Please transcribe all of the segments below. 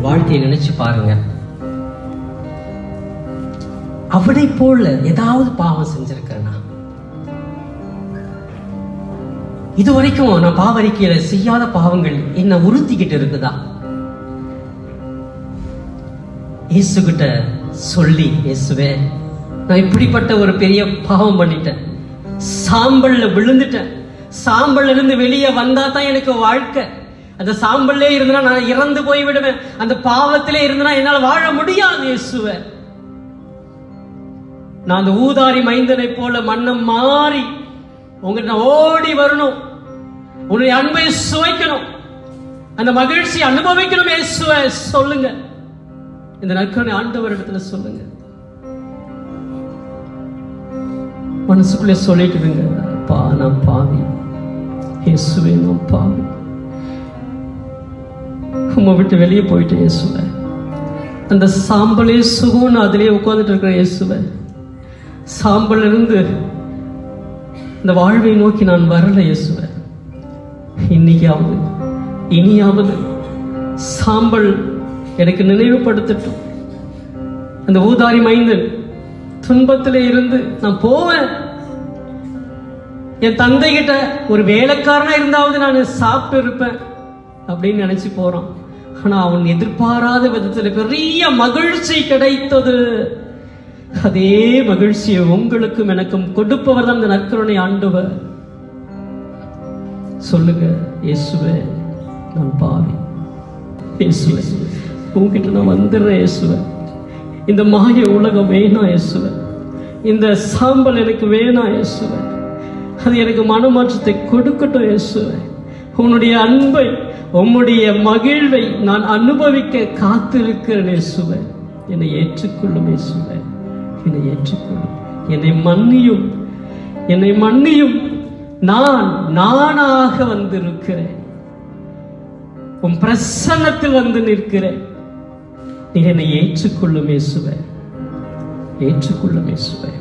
வாழ்க்கையை நினைச்சு பாருங்க அவனை போல ஏதாவது பாவம் செஞ்சிருக்கிறேனா இது வரைக்கும் நான் பாவரிக்கையில செய்யாத பாவங்கள் என்ன உறுத்திக்கிட்டு இருக்குதா இயேசு கிட்ட சொல்லி இயேசுவே நான் இப்படிப்பட்ட ஒரு பெரிய பாவம் பண்ணிட்டேன் சாம்பல்ல விழுந்துட்டேன் சாம்பல்ல இருந்து வெளியே வந்தா தான் எனக்கு வாழ்க்கை அந்த சாம்பல்லே இருந்தனா நான் இறந்து போய் விடுவேன் அந்த பாவத்திலே இருந்தனா என்னால் வாழ முடியாது இயேசுவே நான் அந்த ஊதாரி மைந்தனை போல மன்னம் மாறி உங்ககிட்ட நான் ஓடி வரணும் உன்னுடைய அன்பை சுவைக்கணும் அந்த மகிழ்ச்சி அனுபவிக்கணும் இயேசுவே சொல்லுங்க இந்த நற்கனை ஆண்டவர் இடத்துல சொல்லுங்க மனசுக்குள்ளே சொல்லிட்டுருங்க அப்பா நான் பாவி இயேசுவே நான் பாவி உம்மை விட்டு வெளியே போயிட்டேன் இயேசுவே அந்த சாம்பலே சுகம் நான் அதிலே உட்கார்ந்துட்டு இருக்கிறேன் இயேசுவே சாம்பல் இருந்து இந்த வாழ்வை நோக்கி நான் வரல இயேசுவே இன்னைக்காவது இனியாவது சாம்பல் எனக்கு நினைவுபடுத்தட்டும் அந்த ஊதாரி மைந்தன் துன்பத்திலே இருந்து நான் போவேன் என் தந்தை கிட்ட ஒரு வேலைக்காரனா இருந்தாவது நான் சாப்பிட்டு இருப்பேன் அப்படின்னு நினைச்சு போறான் ஆனா அவன் எதிர்பாராத விதத்துல பெரிய மகிழ்ச்சி கிடைத்தது அதே மகிழ்ச்சியை உங்களுக்கும் எனக்கும் கொடுப்பவர் தான் இந்த நற்கருணை ஆண்டவர் சொல்லுங்க இயேசுவே நான் பாவி இயேசுவே உங்ககிட்ட நான் வந்துடுறேன் இயேசுவே இந்த மாய உலகம் வேணாம் இயேசுவே இந்த சாம்பல் எனக்கு வேணாம் இயேசுவே அது எனக்கு மனமாற்றத்தை கொடுக்கட்டும் இயேசுவே உன்னுடைய அன்பை உம்முடைய மகிழ்வை நான் அனுபவிக்க காத்திருக்கிறேன் இயேசுவே என்னை ஏற்றுக்கொள்ளும் இயேசுவே என்னை ஏற்றுக்கொள்ளும் என்னை மன்னியும் என்னை மன்னியும் நான் நானாக வந்திருக்கிறேன் உன் பிரசன்னத்தில் வந்து நிற்கிறேன் நீ என்னை ஏற்றுக்கொள்ளும் இயேசுவே ஏற்றுக்கொள்ளும் இயேசுவே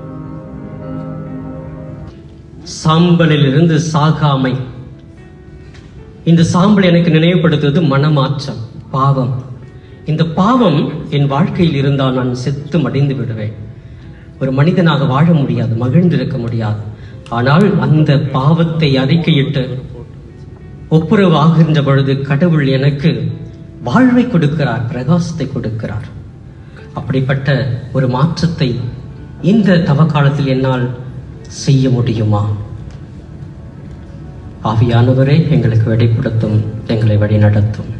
சாம்பலில் இருந்து சாகாமை இந்த சாம்பல் எனக்கு நினைவுபடுத்துவது மனமாற்றம் பாவம் இந்த பாவம் என் வாழ்க்கையில் இருந்தால் நான் செத்து மடிந்து விடுவேன் ஒரு மனிதனாக வாழ முடியாது மகிழ்ந்திருக்க முடியாது ஆனால் அந்த பாவத்தை அறிக்கையிட்டு ஒப்புரவு ஆகின்ற பொழுது கடவுள் எனக்கு வாழ்வை கொடுக்கிறார் பிரகாசத்தை கொடுக்கிறார் அப்படிப்பட்ட ஒரு மாற்றத்தை இந்த தவ காலத்தில் என்னால் செய்ய முடியுமா ஆவியானவரே எங்களுக்கு வெளிப்படுத்தும் எங்களை வழி நடத்தும்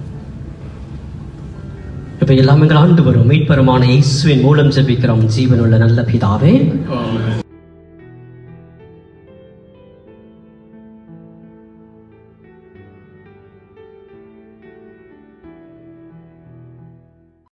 இப்ப எல்லாம் எங்கள் ஆண்டு வரும் மீட்பெருமான இயேசுவின் மூலம் ஜெபிக்கிறோம் ஜீவனுள்ள நல்ல பிதாவே